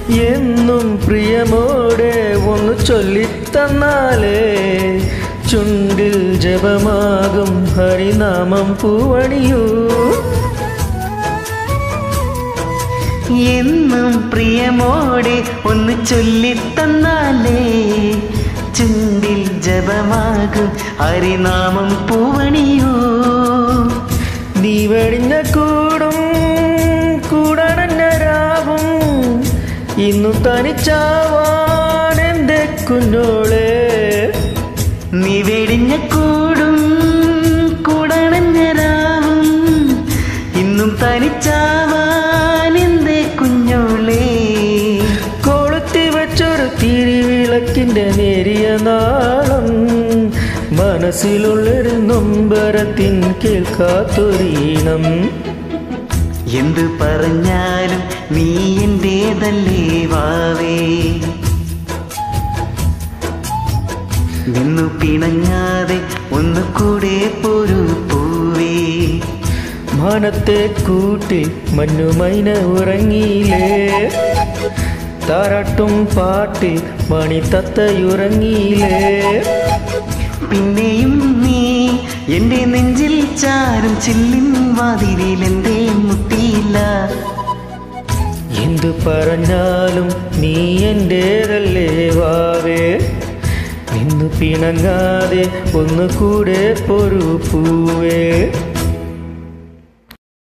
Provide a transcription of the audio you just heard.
എന്നും പ്രിയമോടെ ഒന്ന് ചൊല്ലിത്തന്നാലേ ചുണ്ടിൽ ജപമാകും ഹരിനാമം പൂവണിയൂ എന്നും പ്രിയമോടെ ഒന്ന് ചൊല്ലിത്തന്നാലേ ചുണ്ടിൽ ജപമാകും ഹരിനാമം പൂവണിയോ നീ വെടിഞ്ഞ കൂടും കൂടണഞ്ഞ രാവും ഇന്നു തനിച്ചാവാൻ എൻ്റെ കുഞ്ഞോളെ നീ വെടിഞ്ഞ കൂടും കൂടണഞ്ഞരാവും ഇന്നും തനിച്ചാവാൻ എന്തേ കുഞ്ഞോളേ കൊളുത്തി വെച്ചൊരു തിരിവിളക്കിൻ്റെ നേരിയ നാളം മനസ്സിലുള്ളൊരു നൊമ്പരത്തിൻ കേൾക്കാത്തൊരീണം എന്തു പറഞ്ഞാലും നീ എന്റേതല്ലേ വാവേ നിന്നു പിണങ്ങാതെ ഒന്നു കൂടെ പോരു പൂവേ മാനത്തെ കൂട്ടിൽ മഞ്ഞുമൈന ഉറങ്ങിയില്ലേ താരാട്ടും പാട്ടിൽ മണിത്തത്തയുറങ്ങിയില്ലേ പിന്നെയും നീ എന്റെ നെഞ്ചിൽ ചാരും ചില്ലിൻ വാതിലിൽ എന്തേ മുട്ടിയില്ല എന്തു പറഞ്ഞാലും നീ എൻ്റേതല്ലേ വാവേ നിന്നു പിണങ്ങാതെ ഒന്ന് കൂടെ പൊരു പൂവേ